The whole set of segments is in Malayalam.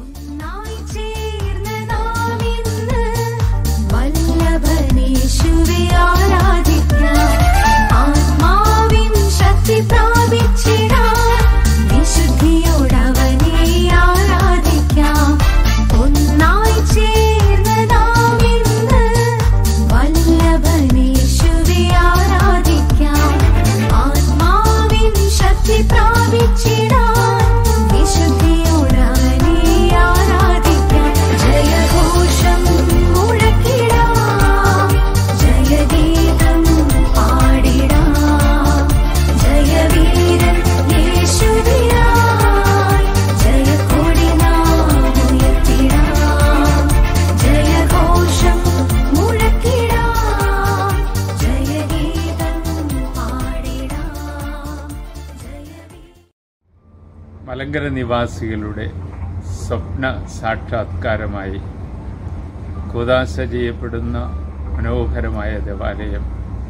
ഒന്നായി ചേർന്ന് നാം ഇന്ന് വല്ലഭനേശുവെ ആരാധിക്കാം ആത്മാവിൻ ശക്തി പ്രാപിച്ചിടാം വിശുദ്ധിയോടവനെ ആരാധിക്കാം ഒന്നായി ചേർന്ന് നാം ഇന്ന് വല്ലഭനേശുവെ ആരാധിക്കാം ആത്മാവിൻ ശക്തി പ്രാപിച്ചിടാം വിശുദ്ധിയോടവനെ ആരാധിക്കാം ജയഘോഷം മുഴക്കിടാം ജയഗീതം പാടിടാം ജയവീരൻ യേശുവിനായി ജയക്കൊടി നാം ഉയർത്തിടാം ജയഘോഷം മുഴക്കിടാം ജയഗീതം പാടിടാം ജയവീരൻ മലങ്കര നിവാസികളുടെ സ്വപ്ന സാക്ഷാത്കാരമായി കുദാശ ചെയ്യപ്പെടുന്ന മനോഹരമായ ദേവാലയം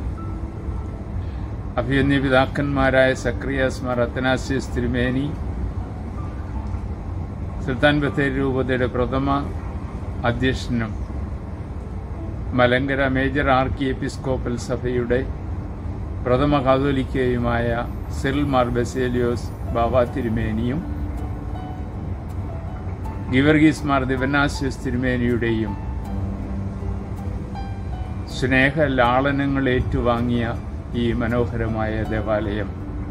അഭിയന്യ പിതാക്കന്മാരായ സക്രിയാസ് മാർ അത്തനാസ്യസ് തിരുമേനി സുൽത്താൻ ബത്തേരി രൂപതയുടെ പ്രഥമ അധ്യക്ഷനും മലങ്കര മേജർ ആർക്കി എപ്പിസ്കോപ്പൽ സഭയുടെ പ്രഥമ കാതോലിക്കയുമായ സിറിൽ മാർ ബസേലിയോസ് ബാബ തിരുമേനിയും ഗിവർഗീസ് മാർ ദിവനാസ്യസ് തിരുമേനിയുടെയും സ്നേഹ ലാളനങ്ങൾ ഏറ്റുവാങ്ങിയ ഈ മനോഹരമായ ദേവാലയം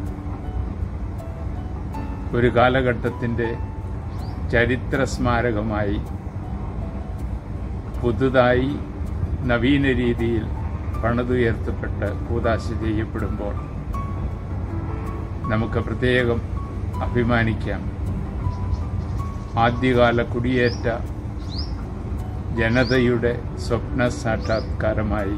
ഒരു കാലഘട്ടത്തിൻ്റെ ചരിത്ര സ്മാരകമായി പുതുതായി നവീന രീതിയിൽ പണിതുയർത്തപ്പെട്ട് കൂതാശ ചെയ്യപ്പെടുമ്പോൾ നമുക്ക് പ്രത്യേകം അഭിമാനിക്കാം ആദ്യകാല കുടിയേറ്റ ജനതയുടെ സ്വപ്ന സാക്ഷാത്കാരമായി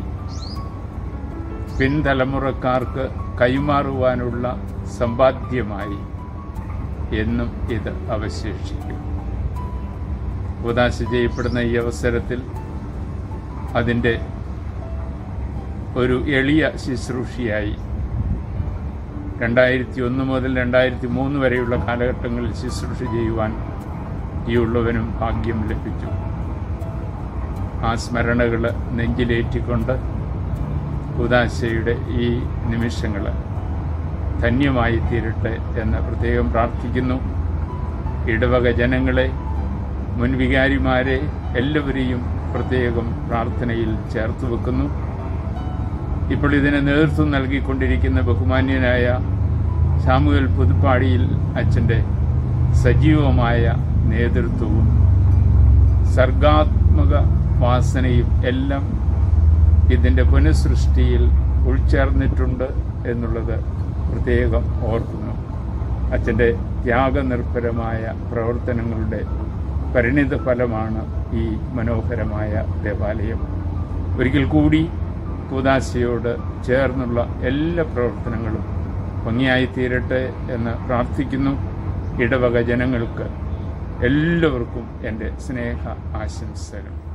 പിൻതലമുറക്കാർക്ക് കൈമാറുവാനുള്ള സമ്പാദ്യമായി എന്നും ഇത് അവശേഷിക്കും ഉദാശ ചെയ്യപ്പെടുന്ന ഈ അവസരത്തിൽ അതിൻ്റെ ഒരു എളിയ ശുശ്രൂഷയായി രണ്ടായിരത്തി ഒന്ന് മുതൽ രണ്ടായിരത്തി മൂന്ന് വരെയുള്ള കാലഘട്ടങ്ങളിൽ ശുശ്രൂഷ ചെയ്യുവാൻ ഈ ഉള്ളവനും ഭാഗ്യം ലഭിച്ചു ആ സ്മരണകൾ നെഞ്ചിലേറ്റിക്കൊണ്ട് ഉദാശയുടെ ഈ നിമിഷങ്ങൾ ധന്യമായി തീരട്ടെ എന്ന് പ്രത്യേകം പ്രാർത്ഥിക്കുന്നു ഇടവക ജനങ്ങളെ മുൻവികാരിമാരെ എല്ലാവരെയും പ്രത്യേകം പ്രാർത്ഥനയിൽ ചേർത്ത് വെക്കുന്നു ഇപ്പോൾ ഇതിന് നേതൃത്വം നൽകിക്കൊണ്ടിരിക്കുന്ന ബഹുമാന്യനായ സാമുവൽ പുതുപ്പാടിയിൽ അച്ഛൻ്റെ സജീവമായ നേതൃത്വവും സർഗാത്മക വാസനയും എല്ലാം ഇതിൻ്റെ പുനഃസൃഷ്ടിയിൽ ഉൾച്ചേർന്നിട്ടുണ്ട് എന്നുള്ളത് പ്രത്യേകം ഓർക്കുന്നു അച്ഛൻ്റെ ത്യാഗനിർഭരമായ പ്രവർത്തനങ്ങളുടെ പരിണിത ഫലമാണ് ഈ മനോഹരമായ ദേവാലയം ഒരിക്കൽ കൂടി കൂദാശയോട് ചേർന്നുള്ള എല്ലാ പ്രവർത്തനങ്ങളും ഭംഗിയായി തീരട്ടെ എന്ന് പ്രാർത്ഥിക്കുന്നു ഇടവക ജനങ്ങൾക്ക് എല്ലാവർക്കും എൻ്റെ സ്നേഹ ആശംസകൾ